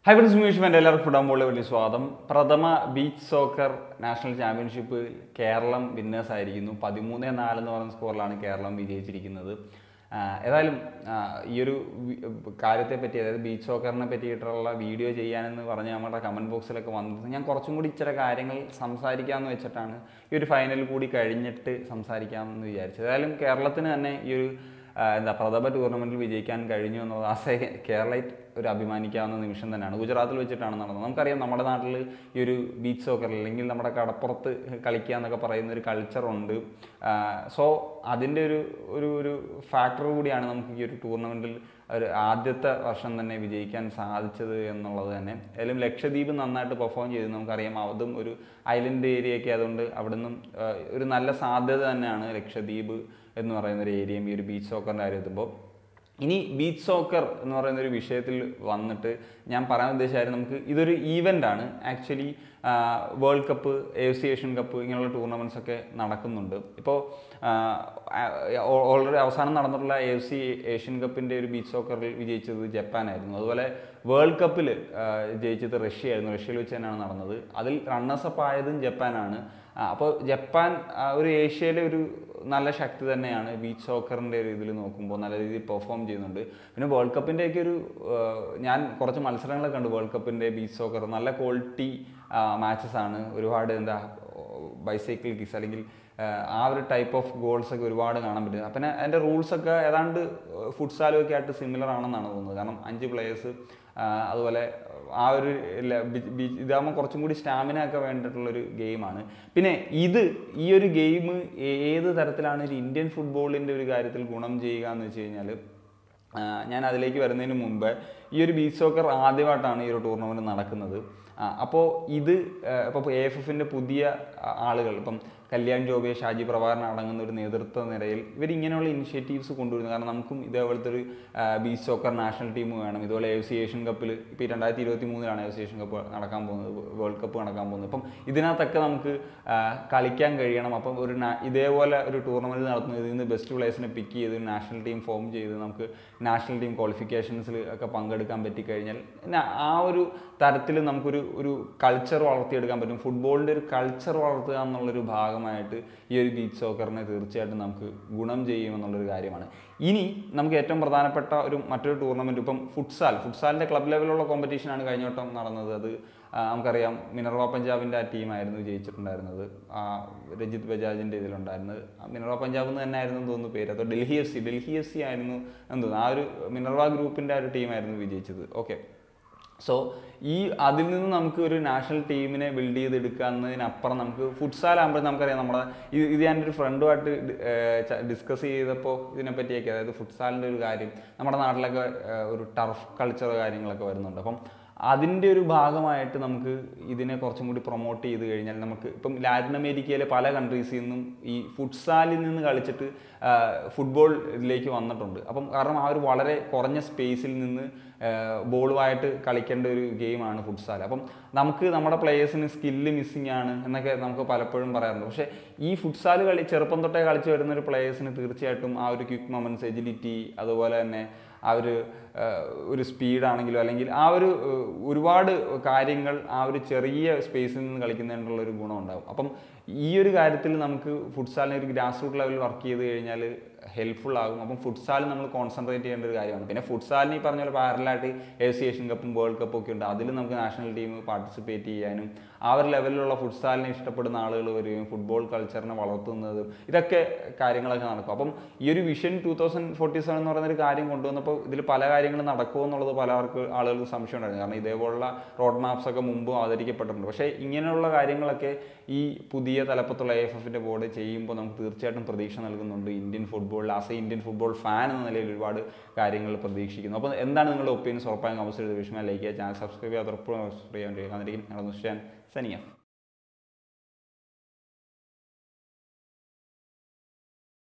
hi friends മ്യൂഷ്മെൻ്റ് എല്ലാവർക്കും ഫുട്ബോളിൽ വലിയ സ്വാഗതം പ്രഥമ beach soccer national championship Keralam winners ആയിരിക്കുന്നു പതിമൂന്ന് നാല് എന്ന് പറയുന്ന സ്കോറിലാണ് കേരളം വിജയിച്ചിരിക്കുന്നത് ആ, ഏതായാലും ആ, ഈ ഒരു വി- കാര്യത്തെ പറ്റി അതായത് ബീച്ച് സോക്കറിനെ പറ്റിയിട്ടുള്ള വീഡിയോ ചെയ്യാനെന്ന് പറഞ്ഞ് നമ്മുടെ കമൻറ്റ് ബോക്സിലൊക്കെ വന്നത് ഞാൻ കുറച്ചും കൂടി ഇച്ചിരി കാര്യങ്ങൾ സംസാരിക്കാമെന്ന് വെച്ചിട്ടാണ് ഈ ഒരു ഫൈനൽ കൂടി കഴിഞ്ഞിട്ട് സംസാരിക്കാമെന്ന് വിചാരിച്ചത് ഏതായാലും കേരളത്തിന് തന്നെ ഈ ഒരു ആ, എന്താ പ്രഥമ ടൂർണമെൻറ്റിൽ വിജയിക്കാൻ കഴിഞ്ഞു എന്നുള്ളത് ആസെ കേരളൈറ്റ് ഒരു അഭിമാനിക്കാവുന്ന നിമിഷം തന്നെയാണ് ഗുജറാത്തിൽ വെച്ചിട്ടാണ് നടന്നത് നമുക്കറിയാം നമ്മുടെ നാട്ടിൽ ഈ ഒരു ബീച്ച് സോക്കർ അല്ലെങ്കിൽ നമ്മുടെ കടപ്പുറത്ത് കളിക്കുക എന്നൊക്കെ പറയുന്ന ഒരു കൾച്ചറുണ്ട് സോ അതിൻ്റെ ഒരു ഒരു ഒരു ഫാക്ടർ കൂടിയാണ് നമുക്ക് ഈ ഒരു ടൂർണമെൻറ്റിൽ ഒരു ആദ്യത്തെ വർഷം തന്നെ വിജയിക്കാൻ സാധിച്ചത് എന്നുള്ളത് തന്നെ ഏതായാലും ലക്ഷദ്വീപ് നന്നായിട്ട് പെർഫോം ചെയ്തു നമുക്കറിയാം അതും ഒരു ഐലൻഡ് ഏരിയയൊക്കെ അതുകൊണ്ട് അവിടെ നിന്നും ആ, ഒരു നല്ല സാധ്യത തന്നെയാണ് ലക്ഷദ്വീപ് എന്ന് പറയുന്ന ഒരു ഏരിയയും ഈ ഒരു ബീച്ച് സോക്കറിൻ്റെ കാര്യം എത്തുമ്പോൾ ഇനി ബീച്ച് സോക്കർ എന്ന് പറയുന്ന ഒരു വിഷയത്തിൽ വന്നിട്ട് ഞാൻ പറയാൻ ഉദ്ദേശിച്ചായിരുന്നു നമുക്ക് ഇതൊരു ഈവൻ്റ് ആണ് actually world cup A C Asian cup ഇങ്ങനെയുള്ള ടൂർണമെൻറ്റ്സ് ഒക്കെ നടക്കുന്നുണ്ട് ഇപ്പോൾ ഓൾറെഡി അവസാനം നടന്നിട്ടുള്ള എ സി ഏഷ്യൻ കപ്പിൻ്റെ ഒരു ബീച്ച് സോക്കറിൽ വിജയിച്ചത് ജപ്പാനായിരുന്നു അതുപോലെ വേൾഡ് കപ്പിൽ ജയിച്ചത് റഷ്യ ആയിരുന്നു റഷ്യയിൽ വെച്ച് തന്നെയാണ് നടന്നത് അതിൽ റണ്ണേഴ്സപ്പ് ആയതും ജപ്പാനാണ് അപ്പോൾ ജപ്പാൻ ആ, ഒരു ഏഷ്യയിലെ ഒരു നല്ല ശക്തി തന്നെയാണ് ബീച്ച് സോക്കറിൻ്റെ ഒരു ഇതിൽ നോക്കുമ്പോൾ നല്ല രീതിയിൽ പെർഫോം ചെയ്യുന്നുണ്ട് പിന്നെ വേൾഡ് കപ്പിൻ്റെയൊക്കെ ഒരു ആ, ഞാൻ കുറച്ച് മത്സരങ്ങളൊക്കെ കണ്ടു വേൾഡ് കപ്പിൻ്റെ ബീച്ച് സോക്കർ നല്ല ക്വാളിറ്റി മാച്ചസ് ആണ് ഒരുപാട് എന്താ ബൈസൈക്കിൾ കിസ് അല്ലെങ്കിൽ ആ, ആ ഒരു ടൈപ്പ് ഓഫ് ഗോൾസ് ഒക്കെ ഒരുപാട് കാണാൻ പറ്റും അപ്പം അതിൻ്റെ റൂൾസൊക്കെ ഏതാണ്ട് ഫുട്സാലും ഒക്കെ ആയിട്ട് സിമിലർ ആണെന്നാണ് തോന്നുന്നത് കാരണം അഞ്ച് പ്ലേയേഴ്സ് അതുപോലെ ആ ഒരു ല- ബി- ബി- ഇതാകുമ്പോൾ കുറച്ചും കൂടി സ്റ്റാമിന ഒക്കെ വേണ്ടിയിട്ടുള്ളൊരു ഗെയിമാണ് പിന്നെ ഇത് ഈ ഒരു ഗെയിം ഏത് തരത്തിലാണ് ഒരു ഇന്ത്യൻ ഫുട്ബോളിൻ്റെ ഒരു കാര്യത്തിൽ ഗുണം ചെയ്യുക എന്ന് വെച്ച് കഴിഞ്ഞാൽ ആ, ഞാൻ അതിലേക്ക് വരുന്നതിന് മുമ്പ് ഈ ഒരു ബീച്ച് സോക്കർ ആദ്യമായിട്ടാണ് ഈ ഒരു ടൂർണമെൻറ്റ് നടക്കുന്നത് അപ്പോൾ ഇത് ഇപ്പോൾ എ എഫ് എഫിൻ്റെ പുതിയ ആ, ആളുകൾ ഇപ്പം കല്യാൺ ജോബെ ഷാജി പ്രഭാകരൻ അടങ്ങുന്ന ഒരു നേതൃത്വ നിരയിൽ ഇവർ ഇങ്ങനെയുള്ള ഇനിഷ്യേറ്റീവ്സ് കൊണ്ടുവരുന്നു കാരണം നമുക്കും ഇതേപോലത്തെ ഒരു ആ, ബീച്ച് സോക്കർ നാഷണൽ ടീം വേണം ഇതുപോലെ എഫ് സി ഏഷ്യൻ കപ്പിൽ ഇപ്പോൾ ഈ രണ്ടായിരത്തി ഇരുപത്തി മൂന്നിലാണ് എഫ് സി ഏഷ്യൻ കപ്പ് നടക്കാൻ പോകുന്നത് വേൾഡ് കപ്പ് നടക്കാൻ പോകുന്നത് അപ്പം ഇതിനകത്തൊക്കെ നമുക്ക് ആ, കളിക്കാൻ കഴിയണം അപ്പം ഒരു നാ- ഇതേപോലെ ഒരു ടൂർണമെൻറ്റ് നടത്തുന്നത് ഇതിൽ നിന്ന് ബെസ്റ്റ് പ്ലേയേഴ്സിനെ പിക്ക് ചെയ്ത് നാഷണൽ ടീം ഫോം ചെയ്ത് നമുക്ക് നാഷണൽ ടീം ക്വാളിഫിക്കേഷൻസിൽ ഒക്കെ പങ്കെടുക്കാൻ പറ്റിക്കഴിഞ്ഞാൽ പിന്നെ ആ ഒരു തരത്തിൽ നമുക്കൊരു ഒരു കൾച്ചർ വളർത്തിയെടുക്കാൻ പറ്റും ഫുട്ബോളിൻ്റെ ഒരു കൾച്ചർ വളർത്തുക എന്നുള്ളൊരു ഭാഗമായിട്ട് ഈ ഒരു ബീച്ച് സോക്കറിനെ തീർച്ചയായിട്ടും നമുക്ക് ഗുണം ചെയ്യുമെന്നുള്ളൊരു കാര്യമാണ് ഇനി നമുക്ക് ഏറ്റവും പ്രധാനപ്പെട്ട ഒരു മറ്റൊരു ടൂർണമെൻറ്റ് ഇപ്പം ഫുട്സാൽ ഫുട്സാലിൻ്റെ ക്ലബ് ലെവലുള്ള കോമ്പറ്റീഷനാണ് കഴിഞ്ഞ വട്ടം നടന്നത് അത് ആ, നമുക്കറിയാം മിനർവ പഞ്ചാബിൻ്റെ ആ ടീമായിരുന്നു ജയിച്ചിട്ടുണ്ടായിരുന്നത് ആ, രജിത് ബജാജിൻ്റെ ഇതിലുണ്ടായിരുന്നത് ആ മിനർവ പഞ്ചാബ് എന്ന് തന്നെ ആയിരുന്നു എന്ന് തോന്നുന്നു പേര് അതോ Delhi F C Delhi F C ആയിരുന്നു എന്ന് തോന്നുന്നു ആ ഒരു മിനർവ ഗ്രൂപ്പിൻ്റെ ആ ഒരു ടീമായിരുന്നു വിജയിച്ചത് ഓക്കെ സോ ഈ അതിൽ നിന്ന് നമുക്ക് ഒരു നാഷണൽ ടീമിനെ ബിൽഡ് ചെയ്തെടുക്കുക എന്നതിനപ്പുറം നമുക്ക് ഫുട്സാൽ ആകുമ്പോൾ നമുക്കറിയാം നമ്മുടെ ഇത് ഇത് ഞാൻ ഒരു ഫ്രണ്ടുമായിട്ട് ഡിസ്കസ് ചെയ്തപ്പോൾ ഇതിനെപ്പറ്റിയൊക്കെ അതായത് ഫുട്സാലിൻ്റെ ഒരു കാര്യം നമ്മുടെ നാട്ടിലൊക്കെ ഏഹ്, ഒരു ടർഫ് കൾച്ചർ കാര്യങ്ങളൊക്കെ വരുന്നുണ്ട് അപ്പം അതിൻ്റെ ഒരു ഭാഗമായിട്ട് നമുക്ക് ഇതിനെ കുറച്ചും കൂടി പ്രൊമോട്ട് ചെയ്ത് കഴിഞ്ഞാൽ നമുക്ക് ഇപ്പം ലാറ്റിൻ അമേരിക്കയിലെ പല കൺട്രീസിൽ നിന്നും ഈ ഫുട്സാലിൽ നിന്ന് കളിച്ചിട്ട് ഫുട്ബോൾ ഇതിലേക്ക് വന്നിട്ടുണ്ട് അപ്പം കാരണം ആ ഒരു വളരെ കുറഞ്ഞ സ്പേസിൽ നിന്ന് ബോളുമായിട്ട് കളിക്കേണ്ട ഒരു ഗെയിമാണ് ഫുട്സാൽ അപ്പം നമുക്ക് നമ്മുടെ പ്ലേയേഴ്സിന് സ്കില്ല് മിസ്സിങ് ആണ് എന്നൊക്കെ നമുക്ക് പലപ്പോഴും പറയാറുണ്ട് പക്ഷേ ഈ ഫുട്സാൽ കളി ചെറുപ്പം തൊട്ടേ കളിച്ച് വരുന്ന ഒരു പ്ലേയേഴ്സിന് തീർച്ചയായിട്ടും ആ ഒരു ക്വിക്ക് മൊമെൻറ്റ്സ് എജിലിറ്റി അതുപോലെ തന്നെ ആ ഒരു ആ, ഒരു സ്പീഡാണെങ്കിലും അല്ലെങ്കിൽ ആ ഒരു ആ, ഒരുപാട് കാര്യങ്ങൾ ആ ഒരു ചെറിയ സ്പേസിൽ നിന്ന് കളിക്കുന്നതിനുള്ള ഒരു ഗുണം ഉണ്ടാകും അപ്പം ഈ ഒരു കാര്യത്തിൽ നമുക്ക് ഫുട്സാലിന് ഒരു ഗ്രാസ് റൂട്ട് ലെവലിൽ വർക്ക് ചെയ്ത് കഴിഞ്ഞാൽ ഹെൽപ്ഫുൾ ആകും അപ്പം ഫുട്സാൽ നമ്മൾ കോൺസെൻട്രേറ്റ് ചെയ്യേണ്ട ഒരു കാര്യമാണ് പിന്നെ ഫുട്സാലിന് ഈ പറഞ്ഞ പോലെ പാരലായിട്ട് എ സി ഏഷ്യൻ കപ്പും വേൾഡ് കപ്പും ഒക്കെ ഉണ്ട് അതിൽ നമുക്ക് നാഷണൽ ടീം പാർട്ടിസിപ്പേറ്റ് ചെയ്യാനും ആ ഒരു ലെവലിലുള്ള ഫുട്സാലിനെ ഇഷ്ടപ്പെടുന്ന ആളുകൾ വരികയും ഫുട്ബോൾ കൾച്ചറിനെ വളർത്തുന്നതും ഇതൊക്കെ കാര്യങ്ങളൊക്കെ നടക്കും അപ്പം ഈ ഒരു vision two thousand forty seven എന്ന് പറയുന്ന ഒരു കാര്യം കൊണ്ടുവന്നപ്പോൾ ഇതിൽ പല കാര്യങ്ങളും നടക്കുമോ എന്നുള്ളത് പലർക്ക് ആളുകൾക്ക് സംശയം ഉണ്ടായിരുന്നു കാരണം ഇതേപോലുള്ള റോഡ് മാപ്സ് ഒക്കെ മുമ്പും അവതരിക്കപ്പെട്ടിട്ടുണ്ട് പക്ഷേ ഇങ്ങനെയുള്ള കാര്യങ്ങളൊക്കെ ഈ പുതിയ തലപ്പത്തുള്ള എ എഫ് എഫിൻ്റെ ബോർഡ് ചെയ്യുമ്പോൾ നമുക്ക് തീർച്ചയായിട്ടും പ്രതീക്ഷ നൽകുന്നുണ്ട് ഇന്ത്യൻ ഫുട്ബോളിൽ as a Indian football fan എന്ന നിലയിൽ ഒരുപാട് കാര്യങ്ങൾ പ്രതീക്ഷിക്കുന്നു അപ്പോൾ എന്താണ് നിങ്ങളുടെ ഒപ്പീനിയൻസ് ഉറപ്പായും കമൻസ് ചെയ്ത് വിഷമം ലൈക്ക് ചെയ്യുക ചാനൽ സബ്സ്ക്രൈബ് ചെയ്യാതെ ഉറപ്പും സബ്സ്ക്രൈബ് ചെയ്യാൻ കഴിയും ഞങ്ങൾ സനിയ